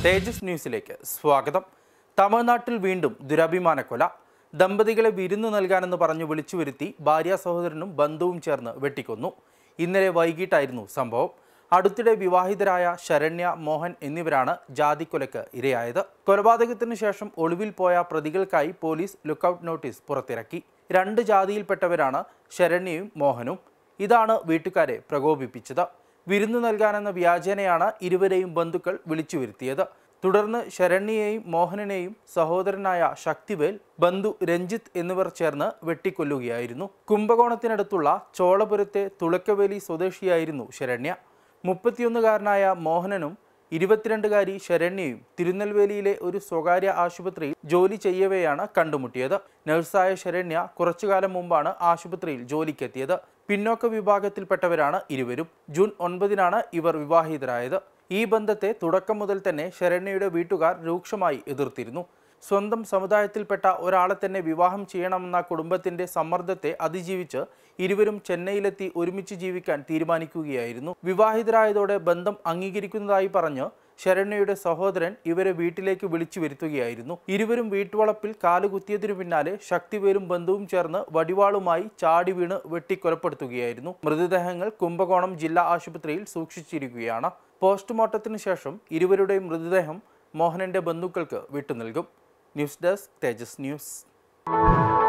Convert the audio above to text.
തേജസ് ന്യൂസിലേക്ക് സ്വാഗതം തമിഴ്നാട്ടിൽ വീണ്ടും ദുരഭിമാന കൊല ദമ്പതികളെ വിരുന്നു നൽകാനെന്ന് പറഞ്ഞു വിളിച്ചു വരുത്തി ഭാര്യ സഹോദരനും ബന്ധുവും ചേർന്ന് വെട്ടിക്കൊന്നു ഇന്നലെ വൈകിട്ടായിരുന്നു സംഭവം അടുത്തിടെ വിവാഹിതരായ ശരണ്യ മോഹൻ എന്നിവരാണ് ജാതിക്കൊലയ്ക്ക് ഇരയായത് കൊലപാതകത്തിന് ശേഷം ഒളിവിൽ പോയ പ്രതികൾക്കായി പോലീസ് ലുക്കൌട്ട് നോട്ടീസ് പുറത്തിറക്കി രണ്ട് ജാതിയിൽപ്പെട്ടവരാണ് ശരണ്യയും മോഹനും ഇതാണ് വീട്ടുകാരെ പ്രകോപിപ്പിച്ചത് വിരുന്നു നൽകാനെന്ന വ്യാജേനയാണ് ഇരുവരെയും ബന്ധുക്കൾ വിളിച്ചു വരുത്തിയത് തുടർന്ന് ശരണ്യയെയും മോഹനനെയും സഹോദരനായ ശക്തിവേൽ ബന്ധു രഞ്ജിത്ത് എന്നിവർ ചേർന്ന് വെട്ടിക്കൊല്ലുകയായിരുന്നു കുംഭകോണത്തിനടുത്തുള്ള ചോളപുരത്തെ തുളക്കവേലി സ്വദേശിയായിരുന്നു ശരണ്യ മുപ്പത്തിയൊന്നുകാരനായ മോഹനനും ഇരുപത്തിരണ്ടുകാരി ശരണ്യയും തിരുനെൽവേലിയിലെ ഒരു സ്വകാര്യ ആശുപത്രിയിൽ ജോലി ചെയ്യവെയാണ് കണ്ടുമുട്ടിയത് നഴ്സായ ശരണ്യ കുറച്ചുകാലം മുമ്പാണ് ആശുപത്രിയിൽ ജോലിക്കെത്തിയത് പിന്നോക്ക വിഭാഗത്തിൽപ്പെട്ടവരാണ് ഇരുവരും ജൂൺ ഒൻപതിനാണ് ഇവർ വിവാഹിതരായത് ഈ ബന്ധത്തെ തുടക്കം മുതൽ തന്നെ ശരണ്യയുടെ വീട്ടുകാർ രൂക്ഷമായി എതിർത്തിരുന്നു സ്വന്തം സമുദായത്തിൽപ്പെട്ട ഒരാളെ തന്നെ വിവാഹം ചെയ്യണമെന്ന കുടുംബത്തിന്റെ സമ്മർദ്ദത്തെ അതിജീവിച്ച് ഇരുവരും ചെന്നൈയിലെത്തി ഒരുമിച്ച് ജീവിക്കാൻ തീരുമാനിക്കുകയായിരുന്നു വിവാഹിതരായതോടെ ബന്ധം അംഗീകരിക്കുന്നതായി പറഞ്ഞ് ശരണ്യയുടെ സഹോദരൻ ഇവരെ വീട്ടിലേക്ക് വിളിച്ചു വരുത്തുകയായിരുന്നു ഇരുവരും വീട്ടുവളപ്പിൽ കാലുകുത്തിയതിനു പിന്നാലെ ശക്തിവേലും ബന്ധുവും ചേർന്ന് വടിവാളുമായി ചാടി വീണ് വെട്ടിക്കൊലപ്പെടുത്തുകയായിരുന്നു മൃതദേഹങ്ങൾ കുംഭകോണം ജില്ലാ ആശുപത്രിയിൽ സൂക്ഷിച്ചിരിക്കുകയാണ് പോസ്റ്റ്മോർട്ടത്തിന് ശേഷം ഇരുവരുടെയും മൃതദേഹം മോഹനന്റെ ബന്ധുക്കൾക്ക് വിട്ടുനൽകും ന്യൂസ് ഡെസ്ക് തേജസ് ന്യൂസ്